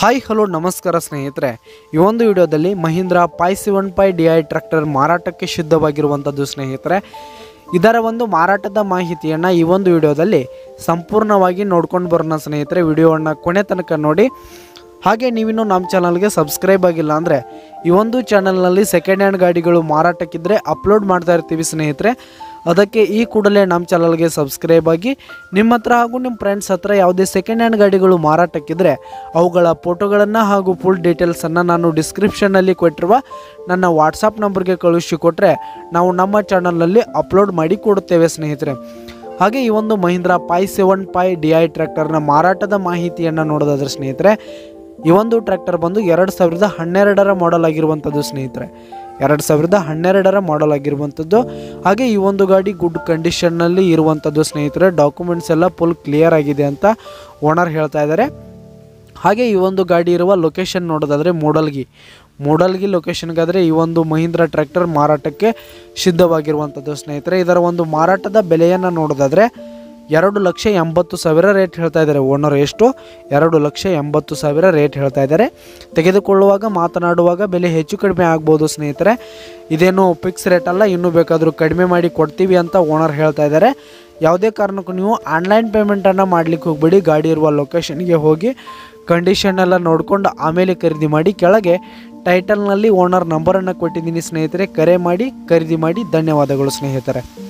hi hello ನಮಸ್ಕಾರ ಸ್ನೇಹಿತರೆ ಈ ಒಂದು ವಿಡಿಯೋದಲ್ಲಿ Mahindra five seven five D I tractor ಮಾರಾಟಕ್ಕೆ ಸಿದ್ಧವಾಗಿರುವಂಥದ್ದು ಸ್ನೇಹಿತರೆ ಇದರ ಒಂದು ಮಾರಾಟದ ಮಾಹಿತಿಯನ್ನು ಈ ಒಂದು ವಿಡಿಯೋದಲ್ಲಿ ಸಂಪೂರ್ಣವಾಗಿ ನೋಡ್ಕೊಂಡು ಬರೋಣ ಸ್ನೇಹಿತರೆ ವಿಡಿಯೋವನ್ನು ಕೊನೆ ತನಕ ನೋಡಿ ಹಾಗೆ ನೀವಿನ್ನೂ ನಮ್ಮ ಚಾನಲ್ಗೆ ಸಬ್ಸ್ಕ್ರೈಬ್ ಆಗಿಲ್ಲ ಅಂದರೆ ಈ ಒಂದು ಚಾನಲ್ನಲ್ಲಿ ಸೆಕೆಂಡ್ ಹ್ಯಾಂಡ್ ಗಾಡಿಗಳು ಮಾರಾಟಕ್ಕಿದ್ದರೆ ಅಪ್ಲೋಡ್ ಮಾಡ್ತಾ ಇರ್ತೀವಿ ಸ್ನೇಹಿತರೆ ಅದಕ್ಕೆ ಈ ಕೂಡಲೇ ನಮ್ಮ ಚಾನಲ್ಗೆ ಸಬ್ಸ್ಕ್ರೈಬ್ ಆಗಿ ನಿಮ್ಮ ಹತ್ರ ಹಾಗೂ ನಿಮ್ಮ ಫ್ರೆಂಡ್ಸ್ ಹತ್ರ ಯಾವುದೇ ಸೆಕೆಂಡ್ ಹ್ಯಾಂಡ್ ಗಾಡಿಗಳು ಮಾರಾಟಕ್ಕಿದ್ರೆ ಅವುಗಳ ಫೋಟೋಗಳನ್ನು ಹಾಗೂ ಫುಲ್ ಡೀಟೇಲ್ಸನ್ನು ನಾನು ಡಿಸ್ಕ್ರಿಪ್ಷನ್ನಲ್ಲಿ ಕೊಟ್ಟಿರುವ ನನ್ನ ವಾಟ್ಸಪ್ ನಂಬರ್ಗೆ ಕಳುಹಿಸಿ ಕೊಟ್ಟರೆ ನಾವು ನಮ್ಮ ಚಾನಲ್ನಲ್ಲಿ ಅಪ್ಲೋಡ್ ಮಾಡಿ ಕೊಡುತ್ತೇವೆ ಸ್ನೇಹಿತರೆ ಹಾಗೆ ಈ ಒಂದು Mahindra five seven five D I ಟ್ರ್ಯಾಕ್ಟರ್ನ ಮಾರಾಟದ ಮಾಹಿತಿಯನ್ನು ನೋಡೋದಾದ್ರೆ ಸ್ನೇಹಿತರೆ ಈ ಒಂದು ಟ್ರ್ಯಾಕ್ಟರ್ ಬಂದು ಎರಡು ಸಾವಿರದ ಹನ್ನೆರಡರ ಮಾಡೆಲ್ ಆಗಿರುವಂಥದ್ದು ಸ್ನೇಹಿತರೆ ಎರಡು ಸಾವಿರದ ಹನ್ನೆರಡರ ಮಾಡೆಲ್ ಆಗಿರುವಂಥದ್ದು ಹಾಗೆ ಈ ಒಂದು ಗಾಡಿ ಗುಡ್ ಕಂಡೀಷನ್ನಲ್ಲಿ ಇರುವಂಥದ್ದು ಸ್ನೇಹಿತರೆ ಡಾಕ್ಯುಮೆಂಟ್ಸ್ ಎಲ್ಲ ಫುಲ್ ಕ್ಲಿಯರ್ ಆಗಿದೆ ಅಂತ ಓನರ್ ಹೇಳ್ತಾ ಇದ್ದಾರೆ ಹಾಗೆ ಈ ಒಂದು ಗಾಡಿ ಇರುವ ಲೊಕೇಶನ್ ನೋಡೋದಾದರೆ ಮೂಡಲ್ಗಿ ಮೂಡಲ್ಗಿ ಲೊಕೇಶನ್ಗಾದರೆ ಈ ಒಂದು ಮಹೀಂದ್ರ ಟ್ರ್ಯಾಕ್ಟರ್ ಮಾರಾಟಕ್ಕೆ ಸಿದ್ಧವಾಗಿರುವಂಥದ್ದು ಸ್ನೇಹಿತರೆ ಇದರ ಒಂದು ಮಾರಾಟದ ಬೆಲೆಯನ್ನು ನೋಡೋದಾದರೆ ಎರಡು ಲಕ್ಷ ಎಂಬತ್ತು ಸಾವಿರ ರೇಟ್ ಹೇಳ್ತಾ ಇದ್ದಾರೆ ಓನರ್ ಎಷ್ಟು ಎರಡು ಲಕ್ಷ ಎಂಬತ್ತು ಸಾವಿರ ರೇಟ್ ಹೇಳ್ತಾ ಇದ್ದಾರೆ ತೆಗೆದುಕೊಳ್ಳುವಾಗ ಮಾತನಾಡುವಾಗ ಬೆಲೆ ಹೆಚ್ಚು ಕಡಿಮೆ ಆಗ್ಬೋದು ಸ್ನೇಹಿತರೆ ಇದೇನು ಫಿಕ್ಸ್ ರೇಟ್ ಅಲ್ಲ ಇನ್ನೂ ಬೇಕಾದರೂ ಕಡಿಮೆ ಮಾಡಿ ಕೊಡ್ತೀವಿ ಅಂತ ಓನರ್ ಹೇಳ್ತಾ ಇದ್ದಾರೆ ಯಾವುದೇ ಕಾರಣಕ್ಕೂ ನೀವು ಆನ್ಲೈನ್ ಪೇಮೆಂಟನ್ನು ಮಾಡಲಿಕ್ಕೆ ಹೋಗ್ಬೇಡಿ ಗಾಡಿ ಇರುವ ಲೊಕೇಶನ್ಗೆ ಹೋಗಿ ಕಂಡೀಷನ್ ಎಲ್ಲ ನೋಡಿಕೊಂಡು ಆಮೇಲೆ ಖರೀದಿ ಮಾಡಿ ಕೆಳಗೆ ಟೈಟಲ್ನಲ್ಲಿ ಓನರ್ ನಂಬರನ್ನು ಕೊಟ್ಟಿದ್ದೀನಿ ಸ್ನೇಹಿತರೆ ಕರೆ ಮಾಡಿ ಖರೀದಿ ಮಾಡಿ ಧನ್ಯವಾದಗಳು ಸ್ನೇಹಿತರೆ